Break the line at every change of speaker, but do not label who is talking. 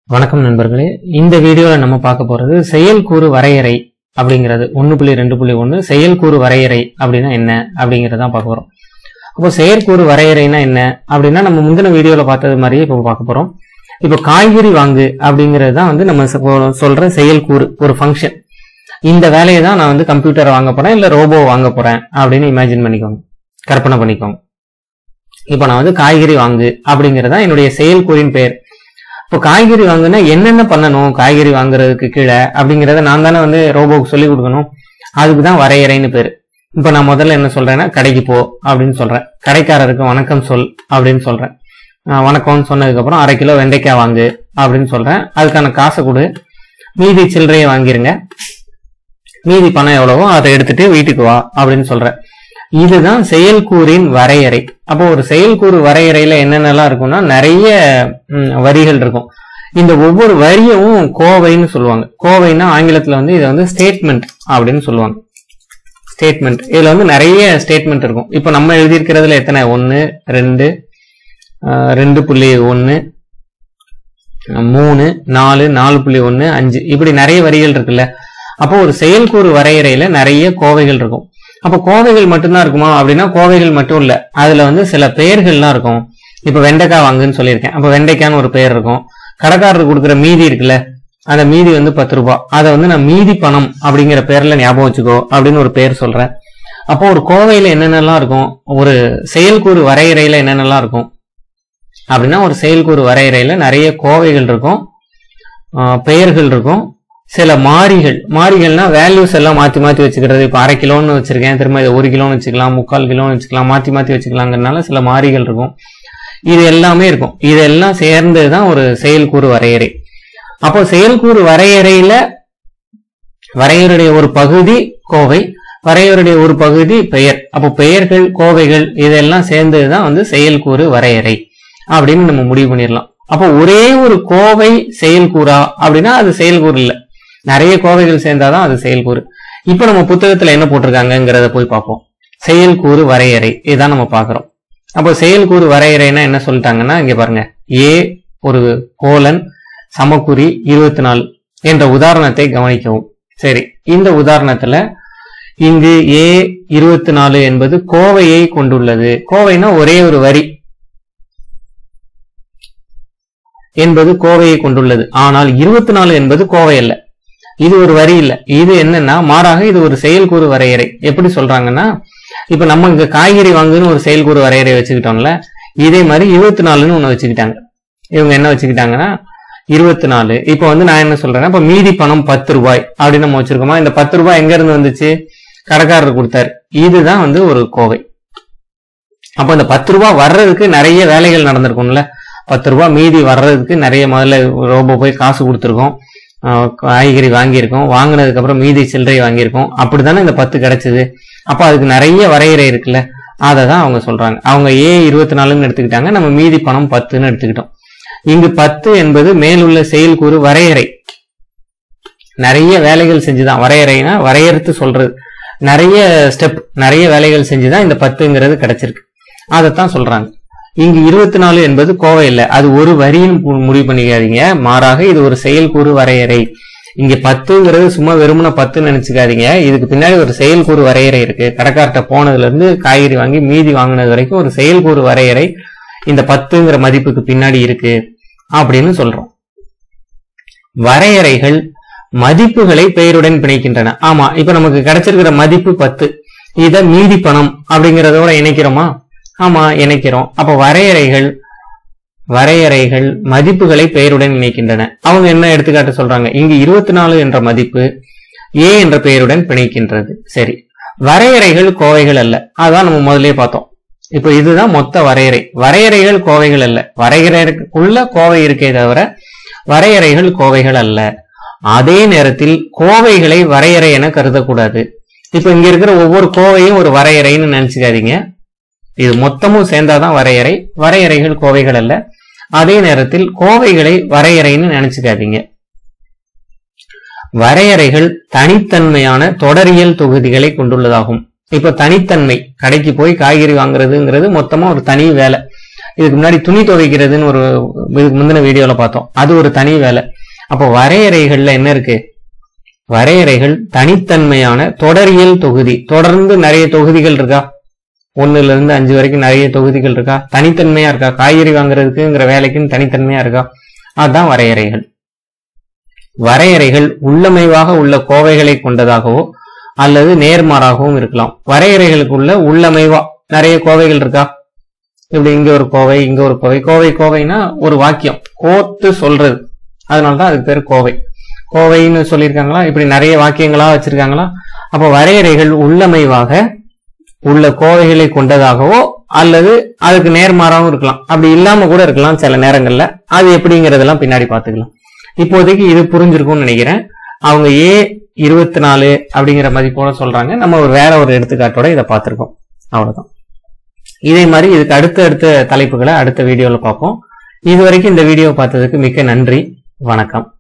வணக்கம் நண்பர்களே இந்த வீடியோல நம்ம பார்க்க போறது செயல்கூறு வரையறை அப்படிங்கிறது ஒன்று புள்ளி ரெண்டு புள்ளி ஒன்று செயல்கூறு வரையறை அப்படின்னா என்ன அப்படிங்கறத பார்க்க போறோம் அப்போ செயற்கூறு வரையறைனா என்ன அப்படின்னா நம்ம முந்தின வீடியோல பார்த்தது மாதிரியே இப்போ பார்க்க போறோம் இப்போ காய்கறி வாங்கு அப்படிங்கிறது தான் வந்து நம்ம சொ- சொல்ற செயல்கூறு ஒரு ஃபங்க்ஷன் இந்த வேலையை தான் நான் வந்து கம்ப்யூட்டரை வாங்க போறேன் இல்ல ரோபோ வாங்க போறேன் அப்படின்னு இமேஜின் பண்ணிக்கோங்க கற்பனை பண்ணிக்கோங்க இப்போ நான் வந்து காய்கறி வாங்கு அப்படிங்கறது தான் என்னுடைய செயல்கூறின் பெயர் இப்போ காய்கறி வாங்குனா என்னென்ன பண்ணணும் காய்கறி வாங்குறதுக்கு கீழே அப்படிங்கறத நான் தானே வந்து ரோபோக்கு சொல்லி கொடுக்கணும் அதுக்கு தான் வரையறைன்னு பேரு இப்போ நான் முதல்ல என்ன சொல்றேன்னா கடைக்கு போ அப்படின்னு சொல்றேன் கடைக்காரருக்கு வணக்கம் சொல் அப்படின்னு சொல்றேன் ஆஹ் வணக்கம்னு சொன்னதுக்கு அப்புறம் அரை கிலோ வெண்டைக்காய் வாங்கு அப்படின்னு சொல்றேன் அதுக்கான காசை கொடு மீதி சில்லறையை வாங்கிருங்க மீதி பணம் எவ்வளவோ அதை எடுத்துட்டு வீட்டுக்கு வா அப்படின்னு சொல்றேன் இதுதான் செயல்கூறின் வரையறை அப்போ ஒரு செயல்கூறு வரையறையில என்னென்னலாம் இருக்கும்னா நிறைய ம், வரிகள் இருக்கும் இந்த ஒவ்வொரு வரியவும் கோவைன்னு சொல்லுவாங்க கோவைன்னா ஆங்கிலத்துல வந்து இதை வந்து ஸ்டேட்மெண்ட் அப்படின்னு சொல்லுவாங்க ஸ்டேட்மெண்ட் இதுல வந்து நிறைய ஸ்டேட்மெண்ட் இருக்கும் இப்போ நம்ம எழுதியிருக்கிறதுல எத்தனை ஒன்னு ரெண்டு ஆஹ், ரெண்டு புள்ளி ஒன்னு மூணு நாலு நாலு புள்ளி ஒன்னு அஞ்சு இப்படி நிறைய வரிகள் இருக்குல்ல அப்போ ஒரு செயல்கூறு வரையறையில நிறைய கோவைகள் இருக்கும் அப்ப கோவைகள் மட்டும்தான் இருக்குமா அப்படின்னா கோவைகள் மட்டும் இல்ல அதுல வந்து சில பெயர்கள்லாம் இருக்கும் இப்ப வெண்டைக்காய் வாங்குன்னு சொல்லியிருக்கேன் அப்ப வெண்டைக்கான்னு ஒரு பெயர் இருக்கும் கடைக்காரருக்கு கொடுக்குற மீதி இருக்குல்ல அந்த மீதி வந்து பத்து ரூபாய் அதை வந்து நான் மீதி பணம் அப்படிங்கிற பேர்ல ஞாபகம் வச்சுக்கோ அப்படின்னு ஒரு பேர் சொல்றேன் அப்போ ஒரு கோவையில என்னென்னலாம் இருக்கும் ஒரு செயல்கூறு வரையறையில என்னென்னலாம் இருக்கும் அப்படின்னா ஒரு செயல்கூறு வரையறையில நிறைய கோவைகள் இருக்கும் ஆஹ் பெயர்கள் இருக்கும் சில மாறிகள் மாறிகள்னா வேல்யூஸ் எல்லாம் மாத்தி மாத்தி வச்சுக்கிறது இப்போ அரை கிலோன்னு வச்சிருக்கேன் திரும்ப இதை ஒரு கிலோன்னு வச்சுக்கலாம் முக்கால் கிலோன்னு வச்சுக்கலாம் மாத்தி மாத்தி வச்சுக்கலாங்கிறதுனால சில மாறிகள் இருக்கும் இது எல்லாமே இருக்கும் இதெல்லாம் சேர்ந்தது தான் ஒரு செயல்கூறு வரையறை அப்போ செயல்கூறு வரையறையில வரையறையுடைய ஒரு பகுதி கோவை வரையறையுடைய ஒரு பகுதி பெயர் அப்போ பெயர்கள் கோவைகள் இதெல்லாம் சேர்ந்தது தான் வந்து செயல்கூறு வரையறை அப்படின்னு நம்ம முடிவு பண்ணிடலாம் அப்போ ஒரே ஒரு கோவை செயல்கூறா அப்படின்னா அது செயல்கூறு இல்ல நிறைய கோவைகள் சேர்ந்தாதான் அது செயல்கூறு இப்போ நம்ம புத்தகத்துல என்ன போட்டிருக்காங்கங்கிறத போய் பார்ப்போம் செயல்கூறு வரையறை இதான் நம்ம பார்க்கிறோம் அப்போ செயல்கூறு வரையறைனா என்ன சொல்லிட்டாங்கன்னா இங்க பாருங்க ஏ ஒரு கோலன் சமக்குறி இருபத்தி நாலு என்ற உதாரணத்தை கவனிக்கவும் சரி இந்த உதாரணத்துல இங்கு ஏ இருபத்தி நாலு என்பது கோவையை கொண்டுள்ளது கோவைனா ஒரே ஒரு வரி என்பது கோவையை கொண்டுள்ளது ஆனால் இருபத்தி நாலு என்பது கோவை அல்ல இது ஒரு வரி இல்ல இது என்னன்னா மாறாக இது ஒரு செயல்கூறு வரையறை எப்படி சொல்றாங்கன்னா இப்ப நம்ம இங்க காய்கறி வாங்குன்னு ஒரு செயல்கூறு வரையறை வச்சுக்கிட்டோம்ல இதே மாதிரி இருபத்தி நாலுன்னு ஒண்ணு வச்சுக்கிட்டாங்க இவங்க என்ன வச்சுக்கிட்டாங்கன்னா இருபத்தி நாலு இப்போ வந்து நான் என்ன சொல்றேன்னா இப்ப மீதி பணம் பத்து ரூபாய் அப்படின்னு நம்ம வச்சிருக்கோமா இந்த பத்து ரூபாய் எங்க இருந்து வந்துச்சு கடைக்காரர் கொடுத்தாரு இதுதான் வந்து ஒரு கோவை அப்ப இந்த பத்து ரூபாய் வர்றதுக்கு நிறைய வேலைகள் நடந்திருக்கும்ல பத்து ரூபாய் மீதி வர்றதுக்கு நிறைய முதல்ல ரோபோ போய் காசு கொடுத்துருக்கோம் ஆஹ் காய்கறி வாங்கியிருக்கோம் வாங்கினதுக்கு அப்புறம் மீதி சில்லறை வாங்கியிருக்கோம் அப்படித்தானே இந்த பத்து கிடைச்சது அப்ப அதுக்கு நிறைய வரையறை இருக்குல்ல அதை தான் அவங்க சொல்றாங்க அவங்க ஏ இருபத்தி நாலுன்னு எடுத்துக்கிட்டாங்க நம்ம மீதி பணம் பத்துன்னு எடுத்துக்கிட்டோம் இங்கு பத்து என்பது மேலுள்ள செயல்கூறு வரையறை நிறைய வேலைகள் செஞ்சுதான் வரையறைனா வரையறுத்து சொல்றது நிறைய ஸ்டெப் நிறைய வேலைகள் செஞ்சுதான் இந்த பத்துங்கிறது கிடைச்சிருக்கு அதைத்தான் சொல்றாங்க இங்கு இருபத்தி நாலு என்பது கோவை இல்லை அது ஒரு வரின்னு பு- முடிவு பண்ணிக்காதீங்க மாறாக இது ஒரு செயல்கூறு வரையறை இங்க பத்துங்கிறது சும்மா வெறுமன பத்துன்னு நினைச்சுக்காதீங்க இதுக்கு பின்னாடி ஒரு செயல்கூறு வரையறை இருக்கு கடைக்கார்ட்ட போனதுல இருந்து காய்கறி வாங்கி மீதி வாங்கினது வரைக்கும் ஒரு செயல்கூறு வரையறை இந்த பத்துங்கிற மதிப்புக்கு பின்னாடி இருக்கு அப்படின்னு சொல்றோம் வரையறைகள் மதிப்புகளை பெயருடன் பிணைக்கின்றன ஆமா இப்ப நமக்கு கிடைச்சிருக்கிற மதிப்பு பத்து இத மீதி பணம் அப்படிங்கறதோட இணைக்கிறோமா ஆமா இணைக்கிறோம் அப்ப வரையறைகள் வரையறைகள் மதிப்புகளை பெயருடன் இணைக்கின்றன அவங்க என்ன எடுத்துக்காட்டு சொல்றாங்க இங்கு இருபத்தி நாலு என்ற மதிப்பு ஏ என்ற பெயருடன் பிணைக்கின்றது சரி வரையறைகள் கோவைகள் அல்ல அதான் நம்ம முதல்லயே பார்த்தோம் இப்போ இதுதான் மொத்த வரையறை வரையறைகள் கோவைகள் அல்ல வரையறைக்குள்ள கோவை இருக்கே தவிர வரையறைகள் கோவைகள் அல்ல அதே நேரத்தில் கோவைகளை வரையறை என கருதக்கூடாது இப்ப இங்க இருக்கிற ஒவ்வொரு கோவையும் ஒரு வரையறைன்னு நினைச்சுக்காதீங்க இது மொத்தமும் சேர்ந்தாதான் வரையறை வரையறைகள் கோவைகள் அல்ல அதே நேரத்தில் கோவைகளை வரையறைன்னு நினைச்சுக்காதீங்க வரையறைகள் தனித்தன்மையான தொடரியல் தொகுதிகளை கொண்டுள்ளதாகும் இப்ப தனித்தன்மை கடைக்கு போய் காய்கறி வாங்குறதுங்கிறது மொத்தமா ஒரு தனி வேலை இதுக்கு முன்னாடி துணி துவைக்கிறதுன்னு ஒரு இதுக்கு முந்தின வீடியோல பார்த்தோம் அது ஒரு தனி வேலை அப்போ வரையறைகள்ல என்ன இருக்கு வரையறைகள் தனித்தன்மையான தொடரியல் தொகுதி தொடர்ந்து நிறைய தொகுதிகள் இருக்கா ஒண்ணுல இருந்து அஞ்சு வரைக்கும் நிறைய தொகுதிகள் இருக்கா தனித்தன்மையா இருக்கா காய்கறி வாங்குறதுக்குங்கிற வேலைக்குன்னு தனித்தன்மையா இருக்கா அதுதான் வரையறைகள் வரையறைகள் உள்ளமைவாக உள்ள கோவைகளை கொண்டதாகவோ அல்லது நேர்மாறாகவும் இருக்கலாம் வரையறைகளுக்குள்ள உள்ளமைவா நிறைய கோவைகள் இருக்கா இப்படி இங்க ஒரு கோவை இங்க ஒரு கோவை கோவை கோவைனா ஒரு வாக்கியம் கோர்த்து சொல்றது அதனாலதான் அதுக்கு பேர் கோவை கோவைன்னு சொல்லியிருக்காங்களா இப்படி நிறைய வாக்கியங்களா வச்சிருக்காங்களா அப்ப வரையறைகள் உள்ளமைவாக உள்ள கோவைகளை கொண்டதாகவோ அல்லது அதுக்கு நேர்மாறாகவும் இருக்கலாம் அப்படி இல்லாம கூட இருக்கலாம் சில நேரங்கள்ல அது எப்படிங்கறதெல்லாம் பின்னாடி பாத்துக்கலாம் இப்போதைக்கு இது புரிஞ்சிருக்கும்னு நினைக்கிறேன் அவங்க ஏ இருபத்தி நாலு அப்படிங்கிற மதிப்போட சொல்றாங்க நம்ம ஒரு வேற ஒரு எடுத்துக்காட்டோட இதை பார்த்திருக்கோம் அவ்வளவுதான் இதே மாதிரி இதுக்கு அடுத்த அடுத்த தலைப்புகளை அடுத்த வீடியோல பார்ப்போம் இது வரைக்கும் இந்த வீடியோ பார்த்ததுக்கு மிக்க நன்றி வணக்கம்